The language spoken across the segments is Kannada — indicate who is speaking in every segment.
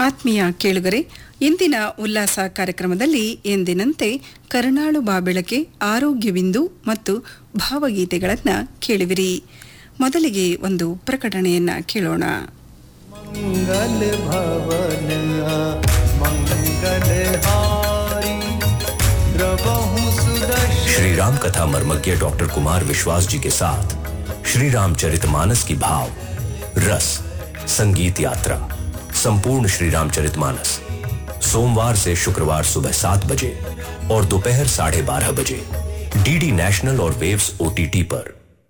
Speaker 1: ಆತ್ಮೀಯ ಕೇಳುಗರೆ ಇಂದಿನ ಉಲ್ಲಾಸ ಕಾರ್ಯಕ್ರಮದಲ್ಲಿ ಎಂದಿನಂತೆ ಕರುಣಾಳು ಬಾಬೆಳಕೆ ಆರೋಗ್ಯವಿಂದು ಮತ್ತು ಭಾವಗೀತೆಗಳನ್ನು ಕೇಳುವಿರಿ ಮೊದಲಿಗೆ ಒಂದು ಪ್ರಕಟಣೆಯನ್ನ ಕೇಳೋಣ
Speaker 2: मंगल भवन मंगल हारी द्रवहु सुदर्शन
Speaker 3: श्री राम कथा मर्मज्ञ डॉक्टर कुमार विश्वास जी के साथ श्री रामचरितमानस की भाव रस संगीत यात्रा संपूर्ण श्री रामचरितमानस सोमवार से शुक्रवार सुबह सात बजे और दोपहर साढ़े बारह बजे डीडी नेशनल और वेव्स ओटीटी पर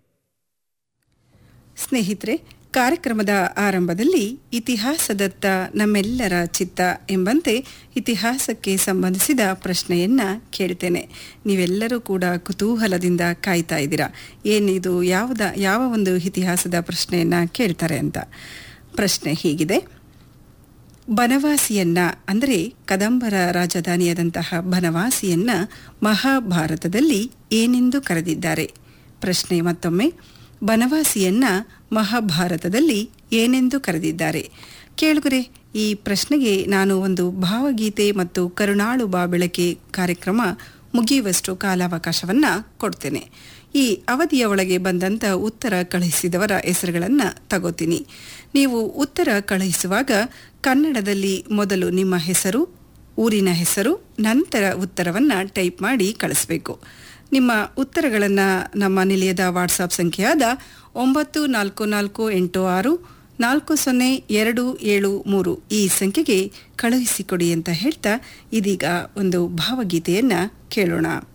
Speaker 1: ಸ್ನೇಹಿತರೆ ಕಾರ್ಯಕ್ರಮದ ಆರಂಭದಲ್ಲಿ ಇತಿಹಾಸದತ್ತ ನಮ್ಮೆಲ್ಲರ ಚಿತ್ತ ಎಂಬಂತೆ ಇತಿಹಾಸಕ್ಕೆ ಸಂಬಂಧಿಸಿದ ಪ್ರಶ್ನೆಯನ್ನ ಕೇಳ್ತೇನೆ ನೀವೆಲ್ಲರೂ ಕೂಡ ಕುತೂಹಲದಿಂದ ಕಾಯ್ತಾ ಇದ್ದೀರಾ ಏನಿದು ಯಾವುದ ಯಾವ ಒಂದು ಇತಿಹಾಸದ ಪ್ರಶ್ನೆಯನ್ನ ಕೇಳ್ತಾರೆ ಅಂತ ಪ್ರಶ್ನೆ ಹೀಗಿದೆ ಬನವಾಸಿಯನ್ನ ಅಂದರೆ ಕದಂಬರ ರಾಜಧಾನಿಯಾದಂತಹ ಬನವಾಸಿಯನ್ನ ಮಹಾಭಾರತದಲ್ಲಿ ಏನೆಂದು ಕರೆದಿದ್ದಾರೆ ಪ್ರಶ್ನೆ ಮತ್ತೊಮ್ಮೆ ಬನವಾಸಿಯನ್ನ ಮಹಾಭಾರತದಲ್ಲಿ ಏನೆಂದು ಕರೆದಿದ್ದಾರೆ ಕೇಳುಗರೆ ಈ ಪ್ರಶ್ನೆಗೆ ನಾನು ಒಂದು ಭಾವಗೀತೆ ಮತ್ತು ಕರುಣಾಳು ಬಾಬೆಳಕೆ ಕಾರ್ಯಕ್ರಮ ಮುಗಿಯುವಷ್ಟು ಕಾಲಾವಕಾಶವನ್ನ ಕೊಡ್ತೇನೆ ಈ ಅವಧಿಯ ಒಳಗೆ ಬಂದಂತ ಉತ್ತರ ಕಳುಹಿಸಿದವರ ಹೆಸರುಗಳನ್ನು ತಗೋತೀನಿ ನೀವು ಉತ್ತರ ಕಳುಹಿಸುವಾಗ ಕನ್ನಡದಲ್ಲಿ ಮೊದಲು ನಿಮ್ಮ ಹೆಸರು ಊರಿನ ಹೆಸರು ನಂತರ ಉತ್ತರವನ್ನು ಟೈಪ್ ಮಾಡಿ ಕಳಿಸ್ಬೇಕು ನಿಮ್ಮ ಉತ್ತರಗಳನ್ನು ನಮ್ಮ ನಿಲಯದ ವಾಟ್ಸಾಪ್ ಸಂಖ್ಯೆಯಾದ ಒಂಬತ್ತು ನಾಲ್ಕು ನಾಲ್ಕು ಎಂಟು ಆರು ನಾಲ್ಕು ಸೊನ್ನೆ ಎರಡು ಏಳು ಮೂರು ಈ ಸಂಖ್ಯೆಗೆ ಕಳುಹಿಸಿಕೊಡಿ ಅಂತ ಹೇಳ್ತಾ ಇದೀಗ ಒಂದು ಭಾವಗೀತೆಯನ್ನು ಕೇಳೋಣ